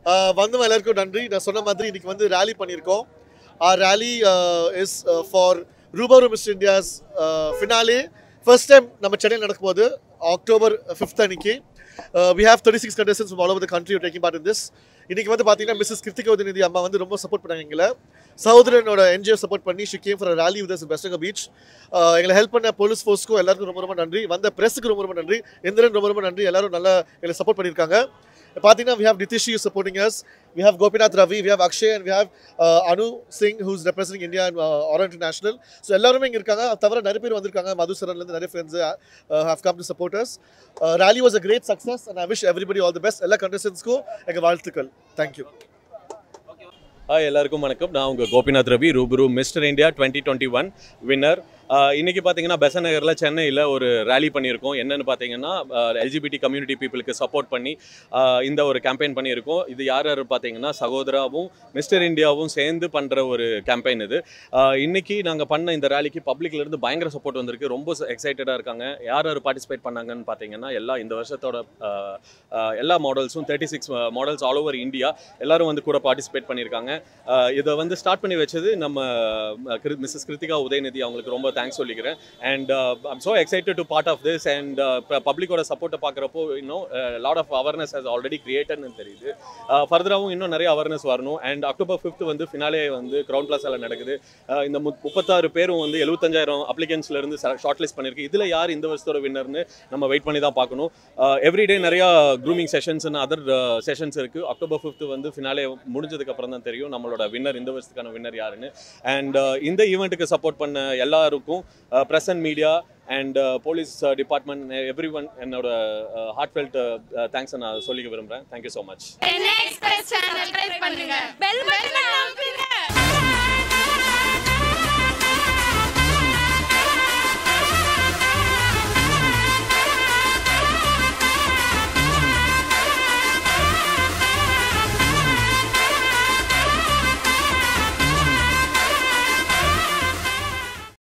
வந்து எல்லாருக்கும் நன்றி நான் சொன்ன மாதிரி இன்னைக்கு வந்து ரேலி பண்ணியிருக்கோம் ஆ rally is for Rubaru miss India's finale first time நம்ம சென்னையில் நடக்கும்போது அக்டோபர் ஃபிஃப்த் அன்னைக்கு we have thirty six contestants all over the country taking part in this இன்னைக்கு வந்து பார்த்தீங்கன்னா மிஸ்ஸஸ் கிருத்திகா உதயநிதி அம்மா வந்து ரொம்ப சப்போர்ட் பண்ணாங்க எங்களை சகோதரனோட என்ஜிஓ சப்போர்ட் பண்ணி she came for rally with பெஸ்டங்க பீச் எங்களை ஹெல்ப் பண்ண போலீஸ் ஃபோர்ஸ்க்கும் எல்லாருக்கும் ரொம்ப ரொம்ப நன்றி வந்த ப்ரெஸ்ஸுக்கு ரொம்ப ரொம்ப நன்றி எந்திரன் ரொம்ப ரொம்ப நன்றி எல்லாரும் நல்லா எங்களை சப்போர்ட் பண்ணியிருக்காங்க பார்த்தீங்கன்னா we have Nitish you supporting us we have Gopinath Ravi we have Akshay and we have uh, Anu Singh who's representing India and uh, Aura international so எல்லாருமே இங்கே இருக்காங்க அது தவிர நிறைய பேர் வந்திருக்காங்க மதுசரன்லேருந்து நிறைய friends have come to support us uh, rally was a great success and I wish everybody all the best எல்லா contestants-க்கும் எங்கள் வாழ்த்துக்கள் தேங்க்யூ ஹாய் எல்லாருக்கும் வணக்கம் நான் உங்கள் Gopinath Ravi Rubaru mister India twenty twenty one winner இன்றைக்கி பார்த்தீங்கன்னா பெசன் நகரில் சென்னையில் ஒரு ரேலி பண்ணியிருக்கோம் என்னென்னு பார்த்தீங்கன்னா எல்ஜிபிடி கம்யூனிட்டி பீப்புளுக்கு சப்போர்ட் பண்ணி ஆஹ் இந்த ஒரு கேம்பெயின் பண்ணியிருக்கோம் இது யார் யார் பார்த்தீங்கன்னா சகோதராவும் மிஸ்டர் இந்தியாவும் சேர்ந்து பண்ணுற ஒரு கேம்பெயின் இது ஆஹ் இன்னைக்கு நாங்கள் பண்ண இந்த ரேலிக்கு பப்ளிக்லேருந்து பயங்கர சப்போர்ட் வந்திருக்கு ரொம்ப எக்ஸைட்டடாக இருக்காங்க யார் யார் பார்ட்டிசிபேட் பண்ணாங்கன்னு பார்த்தீங்கன்னா எல்லா இந்த வருஷத்தோட ஆஹ் ஆஹ் எல்லா மாடல்ஸும் thirty six models all over India எல்லாரும் வந்து கூட பார்ட்டிசிபேட் பண்ணியிருக்காங்க ஆஹ் இதை வந்து ஸ்டார்ட் பண்ணி வச்சது நம்ம மிஸ்ஸஸ் கிருத்திகா உதயநிதி அவங்களுக்கு ரொம்ப தேங்க்ஸ் சொல்லிக்கிறேன் and I'm so excited to part of this and பப்ளிக்கோட சப்போர்ட்டை பார்க்குறப்போ இன்னும் lot of awareness has already கிரியேட்டட்னு தெரியுது ஃபர்தராகவும் இன்னும் நிறைய அவேர்னஸ் வரணும் அண்ட் அக்டோபர் ஃபிஃப்த் வந்து ஃபினாலே வந்து கிரவுண்ட் பிளாஸில் நடக்குது ஆஹ் இந்த முப்- முப்பத்தாறு பேரும் வந்து எழுபத்தஞ்சாயிரம் அப்ளிகன்ஸ்ல இருந்து ஷார்ட் லிஸ்ட் பண்ணியிருக்கு இதில் யார் இந்த வருஷத்தோட வின்னர்னு நம்ம வெயிட் பண்ணி தான் பார்க்கணும் எவ்ரிடே நிறையா க்ரூமிங் செஷன்ஸ் அதர் செஷன்ஸ் இருக்குது அக்டோபர் ஃபிஃப்த் வந்து ஃபினாலே முடிஞ்சதுக்கு அப்புறம் தான் தெரியும் நம்மளோட வின்னர் இந்த வருஷத்துக்கான வின்னர் யாருன்னு அண்ட் இந்த ஈவெண்ட்டுக்கு சப்போர்ட் பண்ண எல்லாருக்கும் press and media and police department every one என்னோட ஹார்ட்ஃபெல்ட் தேங்க்ஸை நான் சொல்லிக்க விரும்புகிறேன் thank you so much Express channel try பண்ணுங்க பெல் பட்டனை அமுக்குங்க